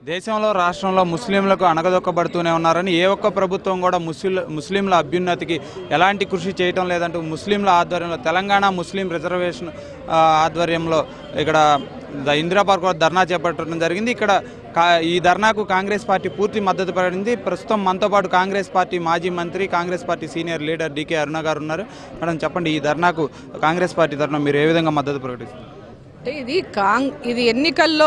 దేశంలో రాష్ట్రంలో ముస్లింలకు అణగదొక్కబడుతూనే ఉన్నారని ఏ ఒక్క ప్రభుత్వం కూడా ముస్లిం ముస్లింల అభ్యున్నతికి ఎలాంటి కృషి చేయటం లేదంటూ ముస్లింల ఆధ్వర్యంలో తెలంగాణ ముస్లిం రిజర్వేషన్ ఆ, ఆధ్వర్యంలో ఇక్కడ ద- ఇందిరా పార్క్ వద్ద ధర్నా చేపట్టడం జరిగింది ఇక్కడ కా- ఈ ధర్నాకు కాంగ్రెస్ పార్టీ పూర్తి మద్దతు పడింది ప్రస్తుతం మనతో పాటు కాంగ్రెస్ పార్టీ మాజీ మంత్రి Congress party senior leader DK Aruna గారు ఉన్నారు మేడం చెప్పండి ఈ ధర్నాకు కాంగ్రెస్ పార్టీ తరఫున మీరు ఏ విధంగా మద్దతు ప్రకటిస్తారు అంటే ఇది కాంగ్ ఇది ఎన్నికల్లో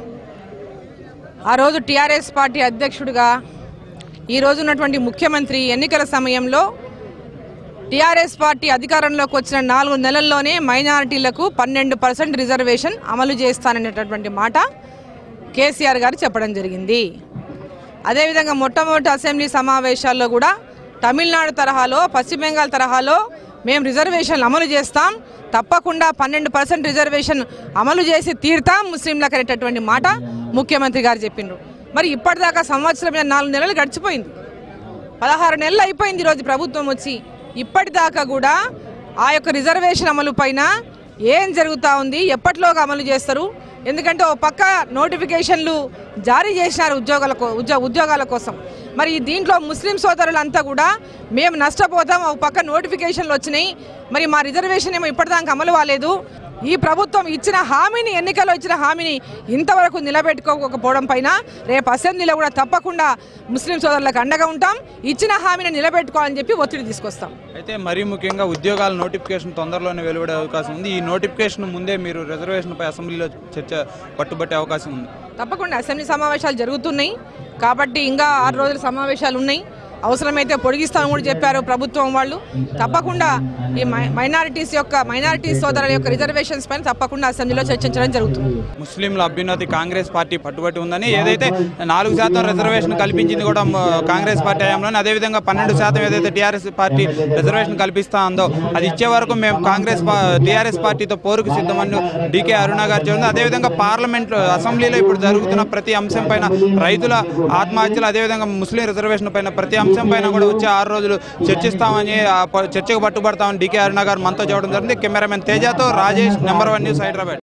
ఆ రోజు టీఆర్ఎస్ పార్టీ అధ్యక్షుడిగా ఈ రోజు ఉన్నటువంటి ముఖ్యమంత్రి ఎన్నికల సమయంలో టీఆర్ఎస్ పార్టీ అధికారంలోకి వచ్చిన నాలుగు నెలల్లోనే మైనారిటీలకు పన్నెండు పర్సెంట్ రిజర్వేషన్ అమలు చేస్తాననేటటువంటి మాట కేసీఆర్ గారు చెప్పడం జరిగింది అదేవిధంగా మొట్టమొదటి అసెంబ్లీ సమావేశాల్లో కూడా తమిళనాడు తరహాలో పశ్చిమ బెంగాల్ తరహాలో మేము రిజర్వేషన్లు అమలు చేస్తాం తప్పకుండా పన్నెండు పర్సెంట్ రిజర్వేషన్ అమలు చేసి తీరుతాం ముస్లింలకు అనేటటువంటి మాట ముఖ్యమంత్రి గారు చెప్పిండ్రు మరి ఇప్పటిదాకా సంవత్సరం మీద నాలుగు నెలలు గడిచిపోయింది పదహారు నెలలు అయిపోయింది ఈరోజు ప్రభుత్వం వచ్చి ఇప్పటిదాకా కూడా ఆ యొక్క రిజర్వేషన్ అమలు పైన ఏం జరుగుతూ ఉంది ఎప్పటిలోగా అమలు చేస్తారు ఎందుకంటే ఓ పక్క నోటిఫికేషన్లు జారీ చేసినారు ఉద్యోగాల కో- ఉద్యో ఉద్యోగాల కోసం మరి దీంట్లో ముస్లిం సోదరులంతా కూడా మేము నష్టపోతాం ఒక పక్క నోటిఫికేషన్లు వచ్చినాయి మరి మా రిజర్వేషన్ ఏమో ఇప్పటిదాకా అమలు కాలేదు ఈ ప్రభుత్వం ఇచ్చిన హామీని ఎన్నికల్లో ఇచ్చిన హామీని ఇంతవరకు నిలబెట్టుకోకపోవడం పైన రేపు అసెంబ్లీలో కూడా తప్పకుండా ముస్లిం సోదరులకు అండగా ఉంటాం ఇచ్చిన హామీని నిలబెట్టుకోవాలని చెప్పి ఒత్తిడి తీసుకొస్తాం అయితే మరీ ముఖ్యంగా ఉద్యోగాల నోటిఫికేషన్ తొందరలోనే వెలువడే అవకాశం ఉంది ఈ నోటిఫికేషన్ ముందే మీరు రిజర్వేషన్పై అసెంబ్లీలో చర్చ పట్టుబట్టే అవకాశం ఉంది తప్పకుండా అసెంబ్లీ సమావేశాలు జరుగుతున్నాయి కాబట్టి ఇంకా ఆరు రోజుల సమావేశాలు ఉన్నాయి అవసరమైతే పొడిగిస్తామని కూడా చెప్పారు ప్రభుత్వం వాళ్ళు తప్పకుండా ఈ మై- మైనారిటీస్ యొక్క మైనారిటీస్ సోదరుల యొక్క రిజర్వేషన్స్ పైన తప్పకుండా అసెంబ్లీలో చర్చించడం జరుగుతుంది ముస్లింల అభ్యున్నతి కాంగ్రెస్ పార్టీ పట్టుబట్టి ఉందని ఏదైతే నాలుగు శాతం రిజర్వేషన్ కల్పించింది కూడా మ- కాంగ్రెస్ పార్టీ హయాంలోనే అదేవిధంగా పన్నెండు శాతం ఏదైతే టీఆర్ఎస్ పార్టీ రిజర్వేషన్ కల్పిస్తా ఉందో అది ఇచ్చే వరకు మేము కాంగ్రెస్ టీఆర్ఎస్ పార్టీతో పోరుకు సిద్ధమని డీకే అరుణ గారు చెప్పింది అదేవిధంగా పార్లమెంట్ అసెంబ్లీలో ఇప్పుడు జరుగుతున్న ప్రతి అంశం పైన రైతుల ఆత్మహత్యలు అదేవిధంగా ముస్లిం రిజర్వేషన్ పైన ప్రతి అంశం పైన కూడా వచ్చే ఆరు రోజులు చర్చిస్తామని ఆ ప- చర్చకు పట్టుబడతామని డీకే అరుణ గారు మనతో చెప్పడం జరిగింది కెమెరామెన్ తేజాతో Rajesh number one news Hyderabad